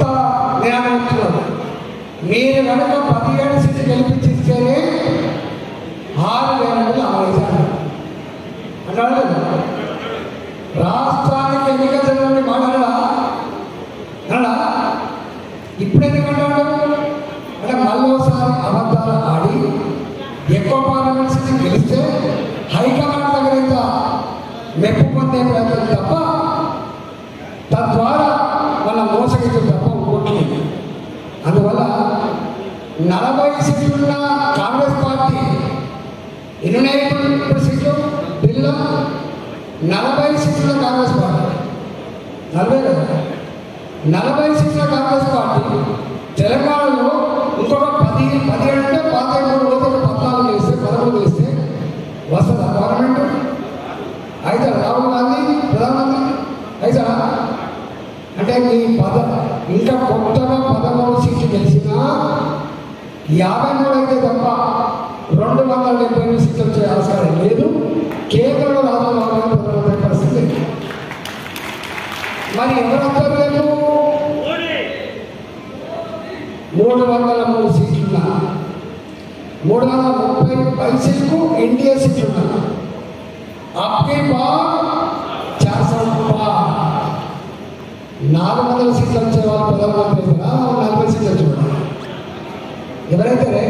నేను చెప్తున్నాను మీరు కనుక పదిహేడు సీట్లు గెలిపించిస్తేనే ఆరు వేల మంది ఆలోచించారు అంటాడు కదా రాష్ట్రానికి ఎన్నిక జరిగిన మాట్లాడా అన్నా ఇప్పుడు ఎందుకంటాడు అంటే మళ్ళీసారి అబద్ధాలు ఆడి ఎక్కువ పార్లమెంట్ సీట్లు గెలిస్తే హైకమాండ్ దగ్గర ఇంత మెప్పు పొందే ప్రయత్నం తప్ప తద్వారా వాళ్ళ మోసగించడం తప్ప ఓట్లేదు అందువల్ల నలభై సీట్లున్న కాంగ్రెస్ పార్టీ ఎన్ని ఇప్పుడు సీట్లు బిల్లు నలభై సీట్ల కాంగ్రెస్ పార్టీ నలభై కదా నలభై సీట్ల కాంగ్రెస్ పార్టీ తెలంగాణలో ఇంకొక పది పదిహేడు అంటే పదహైదు పోతే ఒక పద్నాలుగు వేస్తే పదమూడు వేస్తే వస్తుందా గవర్నమెంట్ అయితే రాహుల్ గాంధీ ప్రధానమంత్రి అయితే అంటే మీ పద ఇంకా కొత్తగా పదమూడు సీట్లు గెలిచినా యాభై మూడు అయితే తప్ప రెండు వందల డెబ్బై ఎనిమిది సీట్లు వచ్చే ఆస్కారం లేదు కేంద్రంలో రాజధాని ప్రధానమంత్రి పరిస్థితి లేదు. మరి ఎవరందరూ రేపు మూడు వందల మూడు సీట్లున్నా మూడు వందల ముప్పై పైసలకు ఎన్డీఏ సీట్లున్నా आपके बाद चार सौ నాలుగు వందల సీట్లు వచ్చే వాళ్ళు ప్రధానమంత్రి కదా నలభై సీట్లు వచ్చేవాడు ఎవరైతే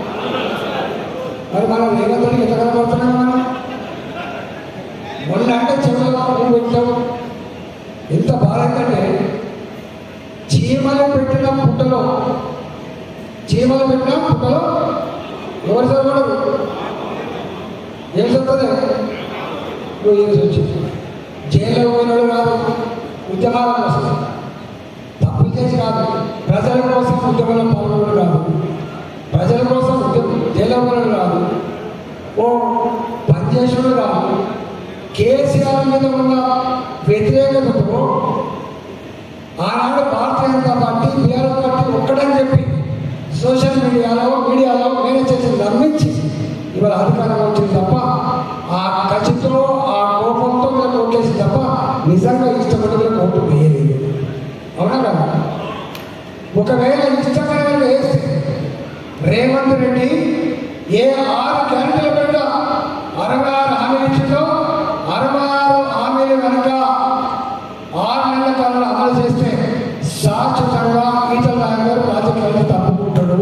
మరి మనం రేవంత్ రెడ్డి ఎట్లా కనబడుతున్నాం మనం మొన్న అంటే చెవులు నువ్వు పెట్టావు ఎంత బాధ అంటే చీమలు పెట్టిన పుట్టలో చీమలు పెట్టిన పుట్టలో ఎవరు చదవడు ఏం చదువుతుంది నువ్వు ఏం వచ్చి జైల్లో పోయినాడు రాదు ఉద్యమాల కోసం తప్పులు చేసి రాదు ప్రజల కోసం ఉద్యమంలో పాల్గొనడం రాదు ప్రజల కోసం ఉద్యమం జైల్లో పోయినాడు రాదు ఓ పనిచేసుడు రాదు కేసీఆర్ మీద ఉన్న వ్యతిరేకతతో ఆనాడు Bharatiya Janata Party BRS party ఒక్కడని చెప్పి సోషల్ మీడియాలో మీడియాలో మేనేజ్ చేసి నమ్మించి ఇవాళ అధికారం వచ్చింది తప్ప ఆ ఖర్చుతో ఆ కోపంతో వీళ్ళకి ఓట్లేసి తప్ప నిజంగా ఇష్టపడి వీళ్ళకి ఓటు వేయలేదు అవునా కదా ఒకవేళ ఇష్టమైన వాళ్ళు వేస్తే రేవంత్ రెడ్డి ఏ ఆరు క్యాంటీన్ల పెద్ద అరవై ఆరు హామీలు ఇచ్చిందో అరవై ఆరు హామీలు కనుక ఆరు నెలల కాలంలో అమలు చేస్తే శాశ్వతంగా ఈటల నాయకుడు రాజకీయాలు తప్పుకుంటాడు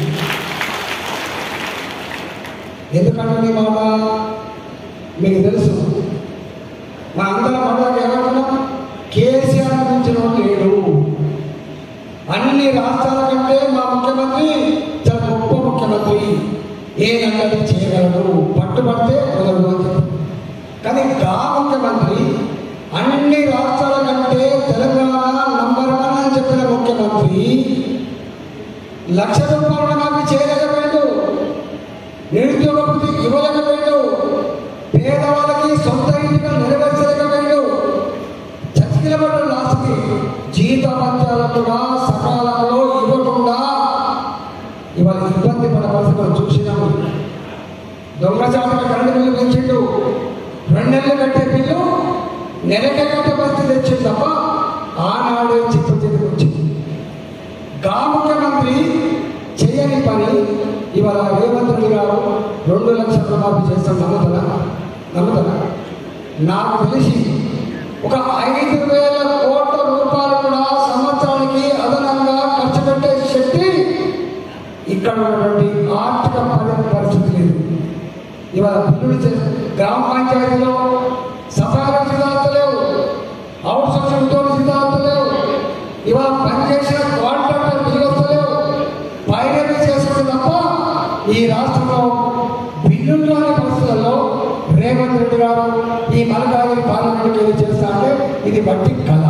ఎందుకంటే నీ మాట మీకు తెలుసు మా అందరం మనకి ఏమంటున్నాం కేసీఆర్ మించిన వాడు లేడు అన్ని రాష్ట్రాల కంటే మా ముఖ్యమంత్రి చాలా గొప్ప ముఖ్యమంత్రి ఏదన్నది చేయగలడు పట్టుబడితే వదలడు అని చెప్పి కానీ గా ముఖ్యమంత్రి అన్ని రాష్ట్రాల కంటే తెలంగాణ నంబర్ వన్ అని చెప్పిన ముఖ్యమంత్రి లక్ష రూపాయల మాకు చేయలేకపోయాడు నిరుద్యోగ వృత్తి ఇవ్వలేకపోయాడు పేదవాళ్ళకి సొంత ఇంటిగా నెరవేర్చలేకపోయాడు చతికిలబడ్డ లాస్ట్కి జీతభత్యాలు కూడా సకాలంలో ఇవ్వకుండా ఇవాళ ఇబ్బంది పడే పరిస్థితి మనం చూసినాము దొంగచాటుగా కరెంటు బిల్లు పెంచిండు రెండు నెలలు కట్టే బిల్లు నెలకే కట్టే పరిస్థితి తెచ్చింది తప్ప ఆనాడే చిత్త చేతికి వచ్చింది గా ముఖ్యమంత్రి చేయని పని ఇవాళ రేవంత్ రెడ్డి గారు రెండు లక్షల రుణమాఫీ చేస్తాం నమ్ముతారా నమ్ముతారా నాకు తెలిసి ఒక ఐదు వేల కోట్ల రూపాయలు కూడా సంవత్సరానికి అదనంగా ఖర్చు పెట్టే శక్తి ఇక్కడ ఉన్నటువంటి ఆర్థిక పరి- పరిస్థితి లేదు ఇవాళ బిల్లులు చే- గ్రామ పంచాయతీలో సఫాయి సిద్ధాంతం లేవు అవుట్ సోర్సింగ్ ఉద్యోగ సిద్ధాంతం లేవు ఇవాళ పనిచేసిన కాంట్రాక్టర్ బిల్లు వస్తలేవు పైరవీ చేసుకుంటే తప్ప ఈ రాష్ట్రంలో బిల్లులు రాని పరిస్థితుల్లో రేవంత్ రెడ్డి గారు ఈ మలకాగిరి పార్లమెంట్కి వెళ్ళి చేస్తా అంటే ఇది బట్టి కళ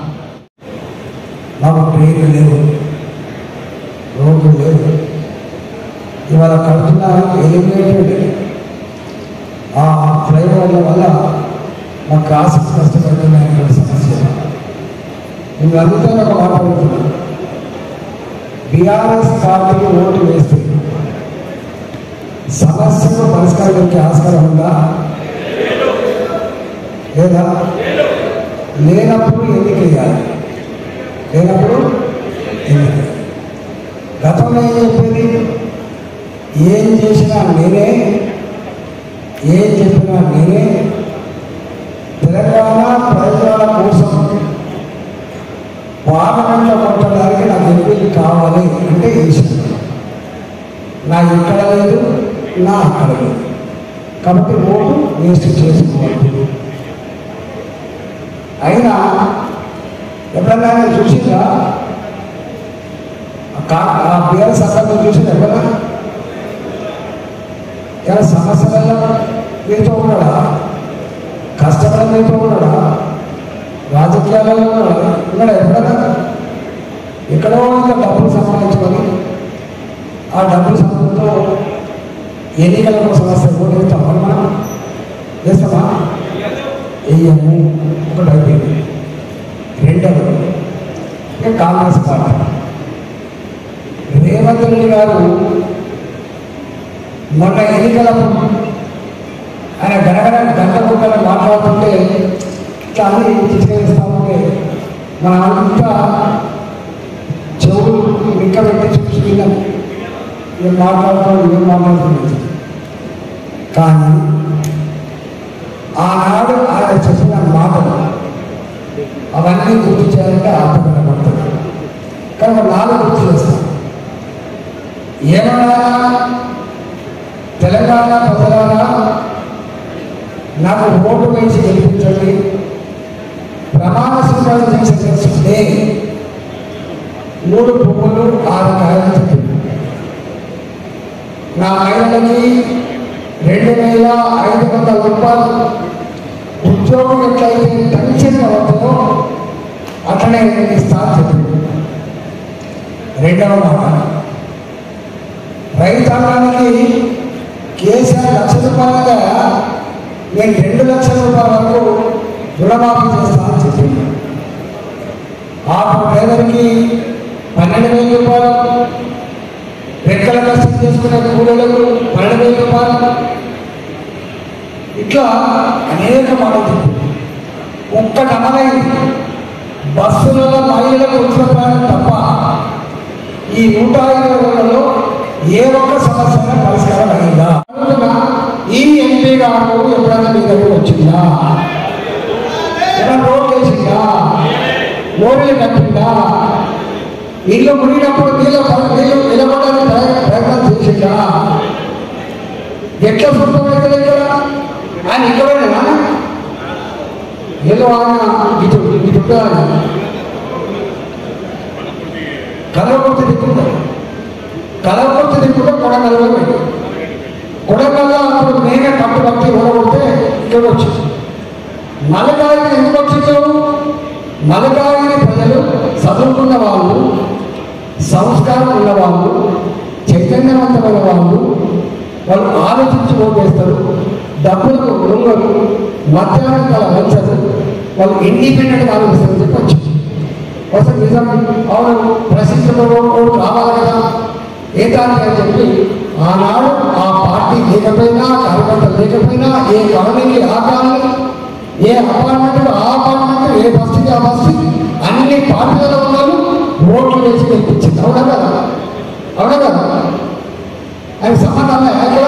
మాకు పేరు లేదు రోడ్లు లేదు ఇవాళ కడుతున్నారు ఎలిమినేటెడ్ ఆ ఫ్లైఓవర్ల వల్ల మా క్లాసెస్ కష్టపడుతున్నాయి సమస్య నువ్వు అందుకే ఒక మాట అడుగుతున్నా బీఆర్ఎస్ పార్టీకి ఓటు వేస్తే సమస్యకు పరిష్కారం దొరికే ఆస్కారం ఉందా లేదా లేనప్పుడు ఎందుకు వేయాలి లేనప్పుడు గతంలో ఏం చెప్పేది ఏం చేసినా నేనే ఏం చెప్పినా నేనే తెలంగాణ ప్రజల కోసం పార్లమెంట్లో కొట్టడానికి నాకు ఎంపీలు కావాలి అంటే వేసాను నా ఇక్కడ లేదు నా అక్కడ లేదు కాబట్టి ఓటు వేస్ట్ చేసుకోవద్దు అయినా ఎప్పుడన్నా నేను చూసిందా ఆ కా ఆ బీఆర్ సంఘటన చూసిన ఎప్పుడన్నా ఇలా సమస్యలలో మీతో ఉన్నాడా కష్టపడ మీతో ఉన్నాడా రాజకీయాలలో ఉన్నాడా ఉన్నాడా ఎప్పుడన్నా ఎక్కడో ఇంకా డబ్బులు సంపాదించుకొని ఆ డబ్బులు సంబంధంతో ఎన్నికల కోసం వస్తే ఓటు వేస్తాం మరి మనం వేస్తామా వేయము ఒకటి అయిపోయింది రెండవది ఇంకా కాంగ్రెస్ పార్టీ రేవంత్ రెడ్డి గారు మొన్న ఎన్నికలప్పుడు ఆయన గనగన గంట కుక్కలు మాట్లాడుతుంటే ఇట్లా అన్ని తీసుకెళ్ళిస్తా ఉంటే మన అంతా చెవులు మిక్క పెట్టి చూసుకున్నాం ఏం మాట్లాడుతున్నాడు ఏం మాట్లాడుతుంది కానీ ఆనాడు ఆయన చెప్పిన మాటలు అవన్నీ గుర్తు చేయాలంటే ఆపదపడుతుంది కానీ ఒక నాలుగు గుర్తు చేస్తాం ఏమన్నా తెలంగాణ ప్రజలారా నాకు ఓటు వేసి గెలిపించండి ప్రమాణ స్వీకారం చేసే తెలుసుంటే మూడు పువ్వులు ఆరు కాయలు చెప్పింది నా మహిళలకి రెండు వేల ఐదు వందల రూపాయలు ఉద్యోగం ఎట్లయితే పెన్షన్ అవుతుందో అట్లనే నేను ఇస్తాను చెప్పింది రెండవ మాట రైతాంగానికి కేసీఆర్ లక్ష రూపాయలుగా నేను రెండు లక్షల రూపాయల వరకు రుణమాఫీ చేస్తానని చెప్పింది ఆటో డ్రైవర్కి పన్నెండు వేల రూపాయలు రెక్కల కష్టం చేసుకునే కూలీలకు పన్నెండు వేల రూపాయలు ఇట్లా అనేక మాటలు చెప్పింది ఒక్కటి అమలైంది బస్సులలో మహిళలకు వచ్చిన ప్రయాణం తప్ప ఈ నూట ఇరవై రోజులలో ఏ ఒక్క సమస్య పరిష్కారం అయిందా అడుగుతున్నా, ఈ ఎంపీ గారు ఎప్పుడైనా మీ దగ్గర వచ్చిందా ఏమైనా రోడ్ వేసిందా మోరీలు కట్టిందా ఇల్లు మునిగినప్పుడు నీళ్ళ పడ- నీళ్ళు నిలబడడానికి ప్రయ- ప్రయత్నం చేసిందా ఎట్లా సుఖమైతే ఇక్కడ ఆయన ఇక్కడేనా ఏదో ఆయన ఇటు ఇటు ఆయన కలవకుర్తి దిక్కుంటారు కలవకుర్తి దిక్కుంటే కొడగల్లో కొడగల్లో అప్పుడు నేనే కట్టుబట్టి ఓడగొడితే ఇక్కడ వచ్చింది మలకాయిని ఎందుకు వచ్చిందో మలకాయిని ప్రజలు చదువుకున్న వాళ్ళు సంస్కారం ఉన్న వాళ్ళు చైతన్యవంతమైన వాళ్ళు వాళ్ళు ఆలోచించి ఓటేస్తారు డబ్బులకు దొంగలు మధ్యాహ్నం కాల వంచరు వాళ్ళు ఇండిపెండెంట్గా ఆలోచిస్తారు చెప్పి వచ్చింది అసలు నిజం అవును ప్రసిద్ధంలో ఓటు రావాలి కదా ఏ దానికి అని చెప్పి ఆనాడు ఆ పార్టీ లేకపోయినా కార్యకర్తలు లేకపోయినా ఏ కాలనీకి ఆ కాలనీ ఏ అపార్ట్మెంట్ ఆ అపార్ట్మెంట్ ఏ బస్సుకి ఆ బస్సు అన్ని పార్టీలలో ఉన్నారు ఓట్లు వేసి గెలిపించింది అవునా కదా అవునా కదా అది సంబంధం ఎక్కడ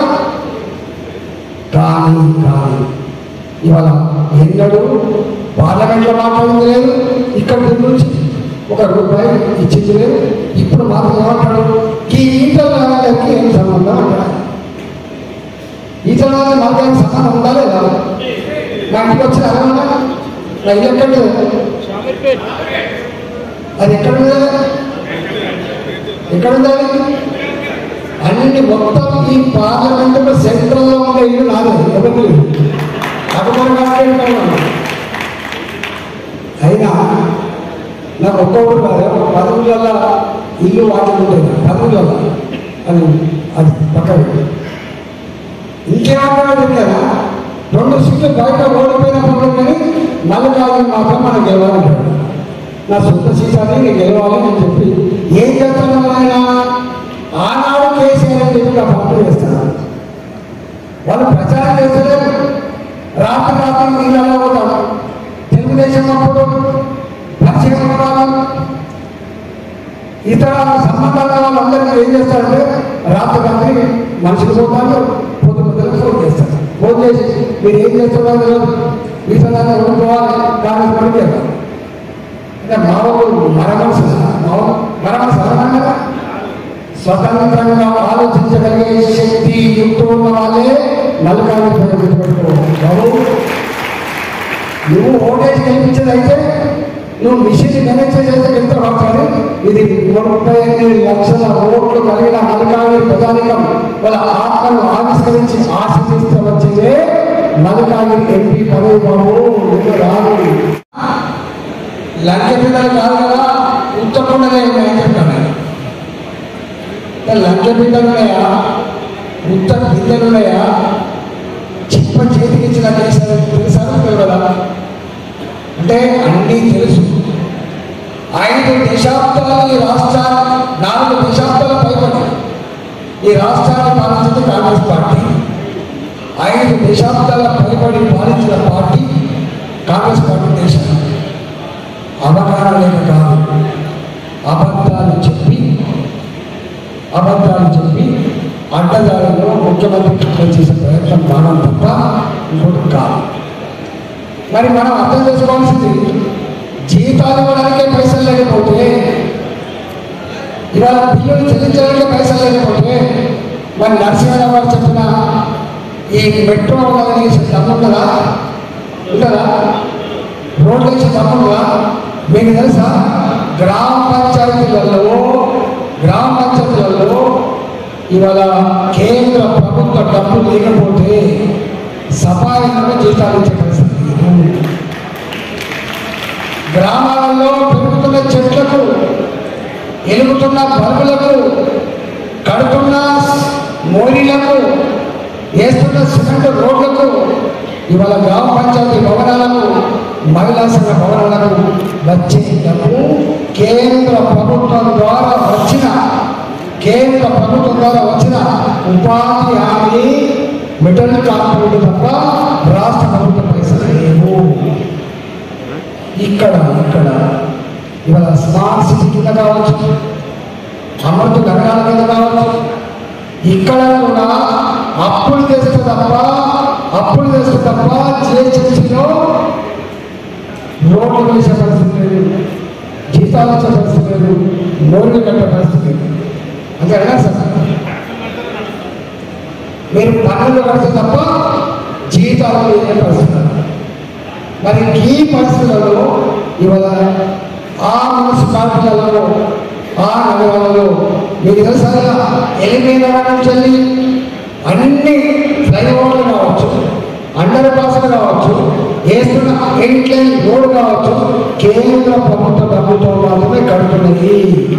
కానీ కానీ ఇవాళ ఎన్నడూ పార్లమెంట్లో మాట్లాడింది లేదు ఇక్కడ నుంచి ఒక రూపాయి ఇచ్చింది లేదు ఇప్పుడు మాత్రం ఏమంటాడు ఈ ఈటల నాయకులకి ఏం సంబంధం అంటాడు ఈటల నాయకులు మాకేం సంబంధం ఉందా లేదా మా ఇంటికి వచ్చిన అలా నా ఇల్లు ఎక్కడ అది ఎక్కడ ఉంది ఎక్కడ ఉంది అది అన్ని మొత్తం ఈ పార్లమెంట్ సెంట్రల్లో ఉన్న ఇల్లు నాదే ఎవరు లేదు అభిమానం మాట్లాడుతున్నాను అయినా నాకు ఒక్కొక్కరు కాదు పదవులలో ఇల్లు వాడుకుంటుంది పదవులలో అది అది పక్కన ఇంకేమన్నా కదా రెండు సీట్లు బయట ఓడిపోయిన పనులు కానీ మల్లికార్జున మాత్రం మనం గెలవాలంటాడు నా సొంత సీట్ అని నేను గెలవాలి అని చెప్పి ఏం చెప్తాను ఆయన ఆనాడు కేసీఆర్ అని చెప్పి నా పంపిణీ చేస్తాను వాళ్ళు ప్రచారం చేస్తలేరు రాత్రి రాత్రి నీళ్ళలో పోతాడు తెలుగుదేశం అప్పుడు పరిచయం ఉన్నాడు ఇతర సంబంధాల వాళ్ళందరికీ ఏం చేస్తారంటే రాత్రి రాత్రి మనుషులు పోతారు పొద్దు పొద్దున ఫోన్ చేస్తారు ఫోన్ చేసి మీరు ఏం చేస్తున్నారు తెలియదు మీతో కొనుక్కోవాలి కానీ కొనుక్కోవాలి అంటే మా వాళ్ళు మన మనసు మన మనసు అనగా స్వతంత్రంగా ఆలోచించగలిగే శక్తి యుక్తం ఉన్న వాళ్ళే నలుగాలి గుర్తుపెట్టుకోవాలి బాబు నువ్వు ఓటేజ్ కల్పించేది అయితే నువ్వు మిషన్ మేనేజ్ చేస్తే ఎంత మాట్లాడి ఇది ముప్పై ఎనిమిది లక్షల ఓట్లు కలిగిన మలకాలి ప్రజానికం వాళ్ళ ఆత్మను ఆవిష్కరించి ఆశీర్దిస్తూ వచ్చేదే మలకాలి ఎంపీ పదవి బాబు నువ్వు రాదు లంచ బిడ్డలు కాదు కదా ఉత్తకుండలే ఉన్నాయని చెప్పాను నేను. అంటే లంచ బిడ్డలు ఉన్నాయా ఉత్త బిడ్డలు ఉన్నాయా చిప్ప చేతికి ఇచ్చిన కేసీఆర్ తెలుసా కదా అంటే అన్నీ తెలుసు ఐదు దశాబ్దాలు ఈ రాష్ట్రాన్ని నాలుగు దశాబ్దాల పైబడి ఈ రాష్ట్రాన్ని పాలించింది కాంగ్రెస్ పార్టీ ఐదు దశాబ్దాల పైబడి పాలించిన పార్టీ కాంగ్రెస్ పార్టీ దేశాన్ని అవగాహన కాదు అబద్ధాలు చెప్పి అబద్ధాలు చెప్పి అడ్డదారిలో ముఖ్యమంత్రి చేసే ప్రయత్నం కావడం తప్ప ఇంకోటి కాదు మరి మనం అర్థం చేసుకోవాల్సింది జీతాలు ఇవ్వడానికే పైసలు లేకపోతే ఇవాళ బిల్లులు చెల్లించడానికే పైసలు లేకపోతే మరి నరసింహరావు గారు చెప్పిన ఈ మెట్రో వేసే దమ్ముండదా ఉండదా రోడ్లు వేసే దమ్ముండదా మీకు తెలుసా గ్రామ పంచాయతీలలో గ్రామ పంచాయతీలలో ఇవాళ కేంద్ర ప్రభుత్వ డబ్బు లేకపోతే సఫాయిలో జీతాలు ఇచ్చే పరిస్థితి గ్రామాలలో పెరుగుతున్న చెట్లకు ఎలుగుతున్న బల్బులకు కడుతున్న మోరీలకు వేస్తున్న సిమెంట్ రోడ్లకు ఇవాళ గ్రామ పంచాయతీ భవనాలకు మహిళా సంఘ భవనాలకు వచ్చే డబ్బు కేంద్ర ప్రభుత్వం ద్వారా వచ్చిన కేంద్ర ప్రభుత్వం ద్వారా వచ్చిన ఉపాధి హామీ మిడిల్ కార్పొరేట్ తప్ప రాష్ట్ర ప్రభుత్వ పైసలు లేవు ఇక్కడ ఇక్కడ ఇవాళ స్మార్ట్ సిటీ కింద కావచ్చు అమృత నగరాల కింద కావచ్చు ఇక్కడ కూడా అప్పులు తెస్తే తప్ప అప్పులు తెస్తే తప్ప జిహెచ్ఎంసీలో రోడ్లు వేసే పరిస్థితి లేదు జీతాలు వచ్చే పరిస్థితి లేదు లోన్లు కట్టే పరిస్థితి లేదు అంతేనా సార్ మీరు పన్నులు కడితే తప్ప జీతాలు లేని పరిస్థితి లేదు. మరి ఈ పరిస్థితులలో ఇవాళ ఆ మున్సిపాలిటీలలో ఆ నగరాలలో మీకు తెలుసా ఎలిమిన నుంచి వెళ్ళి అన్ని ఫ్లైఓవర్లు కావచ్చు అండర్ పాస్లు కావచ్చు వేస్తున్న ఎయిట్ లైన్ రోడ్ కావచ్చు కేంద్ర ప్రభుత్వ డబ్బుతో మాత్రమే కడుతున్నది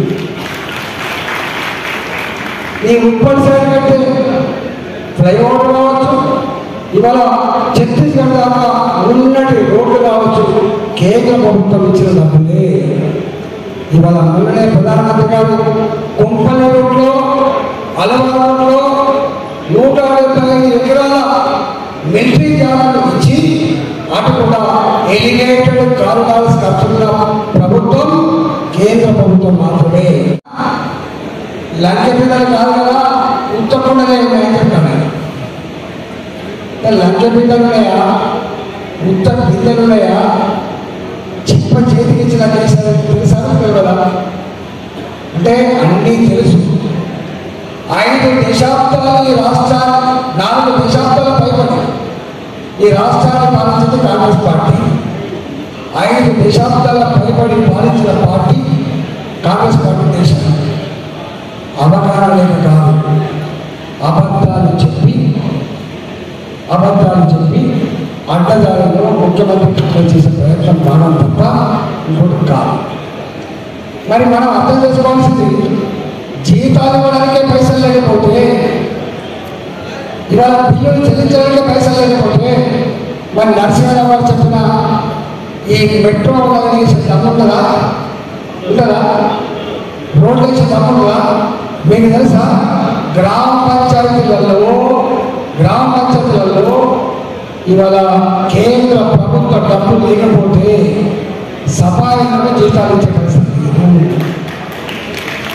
ఈ ఉప్పటి సైడ్ కట్టే ఫ్లైఓవర్ కావచ్చు ఇవాళ ఛత్తీస్గఢ్ దాకా ఉన్నటి రోడ్లు కావచ్చు కేంద్ర ప్రభుత్వం ఇచ్చిన డబ్బులే ఇవాళ మొన్ననే ప్రధానమంత్రి గారు కుంపల్లి రోడ్లో అలవారులో నూట డెబ్బై ఐదు ఎకరాల మిలిటరీ జాగాలు ఇచ్చి అటు కూడా ఎలివేటెడ్ కారిడార్స్ కడుతున్న ప్రభుత్వం కేంద్ర ప్రభుత్వం మాత్రమే లంచ బిడ్డలు కాదు కదా ఉత్తకుండలే ఉన్నాయని చెప్పాను నేను. అంటే లంచ బిడ్డలు ఉన్నాయా ఉత్త బిడ్డలు ఉన్నాయా చిప్ప చేతికి ఇచ్చిన కేసీఆర్ తెలుసా కదా అంటే అన్నీ తెలుసు ఐదు దశాబ్దాలు ఈ రాష్ట్రాన్ని నాలుగు దశాబ్దాల పైబడి ఈ రాష్ట్రాన్ని పాలించింది కాంగ్రెస్ పార్టీ ఐదు దశాబ్దాల పైబడి పాలించిన పార్టీ కాంగ్రెస్ పార్టీ దేశం అవగాహన లేక కాదు అబద్ధాలు చెప్పి అబద్ధాలు చెప్పి అడ్డదారిలో ముఖ్యమంత్రి చేసే ప్రయత్నం కావడం తప్ప ఇంకోటి కాదు మరి మనం అర్థం చేసుకోవాల్సింది జీతాలు ఇవ్వడానికే పైసలు లేకపోతే ఇవాళ బిల్లులు చెల్లించడానికే పైసలు లేకపోతే మరి నరసింహరావు గారు చెప్పిన ఈ మెట్రో వేసే దమ్ముండదా ఉండదా రోడ్లు వేసే దమ్ముండదా మీకు తెలుసా గ్రామ పంచాయతీలలో గ్రామ పంచాయతీలలో ఇవాళ కేంద్ర ప్రభుత్వ డబ్బు లేకపోతే సఫాయిలో జీతాలు ఇచ్చే పరిస్థితి లేదు.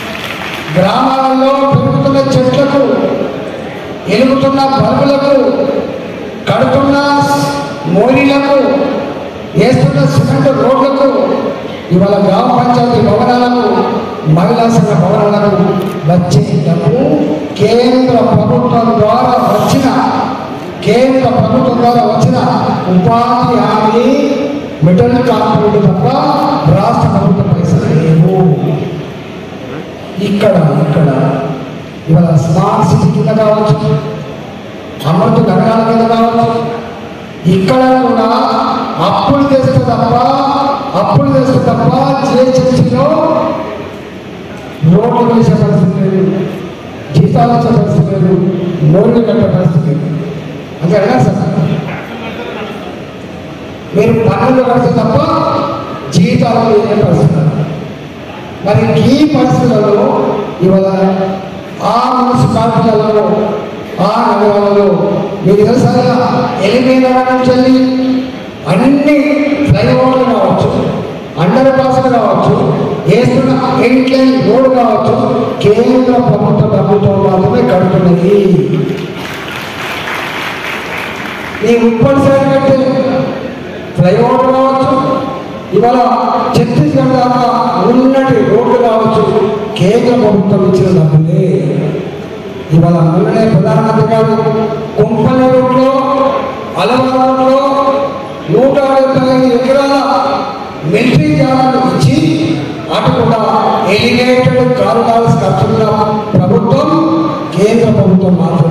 గ్రామాలలో పెరుగుతున్న చెట్లకు ఎలుగుతున్న బల్బులకు కడుతున్న మోరీలకు వేస్తున్న సిమెంట్ రోడ్లకు ఇవాళ గ్రామ పంచాయతీ భవనాలకు మహిళా సంఘ భవనాలకు వచ్చే డబ్బు కేంద్ర ప్రభుత్వం ద్వారా వచ్చిన కేంద్ర ప్రభుత్వం ద్వారా వచ్చిన ఉపాధి హామీ మిడిల్ కార్పొరేట్ తప్ప రాష్ట్ర ప్రభుత్వ పైసలు లేవు ఇక్కడ ఇక్కడ ఇవాళ స్మార్ట్ సిటీ కింద కావచ్చు అమృత నగరాల కింద కావచ్చు ఇక్కడ కూడా అప్పులు తెస్తే తప్ప అప్పులు తెస్తే తప్ప జిహెచ్ఎంసీలో రోడ్లు వేసే పరిస్థితి లేదు జీతాలు వచ్చే పరిస్థితి లేదు మోర్లు కట్టే పరిస్థితి లేదు అంతే కదా సార్ మీరు పన్నులు కడితే తప్ప జీతాలు లేని పరిస్థితి మరి ఈ పరిస్థితులలో ఇవాళ ఆ మున్సిపాలిటీలలో ఆ నగరాలలో మీకు తెలుసా ఎలిమినగర్ నుంచి వెళ్ళి అన్ని ఫ్లైఓవర్లు కావచ్చు అండర్ పాస్లు కావచ్చు వేస్తున్న ఎయిట్లైన్ రోడ్ కావచ్చు కేంద్ర ప్రభుత్వ ప్రభుత్వం మాత్రమే కడుతున్నది ఈ ఉప్పటి సైడ్ కట్టే ఫ్లైఓవర్ కావచ్చు ఇవాళ ఛత్తీస్గఢ్ దాకా ఉన్నటి రోడ్లు కావచ్చు కేంద్ర ప్రభుత్వం ఇచ్చిన డబ్బులే ఇవాళ మొన్ననే ప్రధానమంత్రి గారు కుంపల్లి రోడ్లో అలవా రోడ్లో నూట డెబ్బై ఐదు ఎకరాల మిలిటరీ జాగాలు ఇచ్చి అటు కూడా ఎలివేటెడ్ కారిడార్స్ ఖర్చున్న ప్రభుత్వం కేంద్ర ప్రభుత్వం మాత్రమే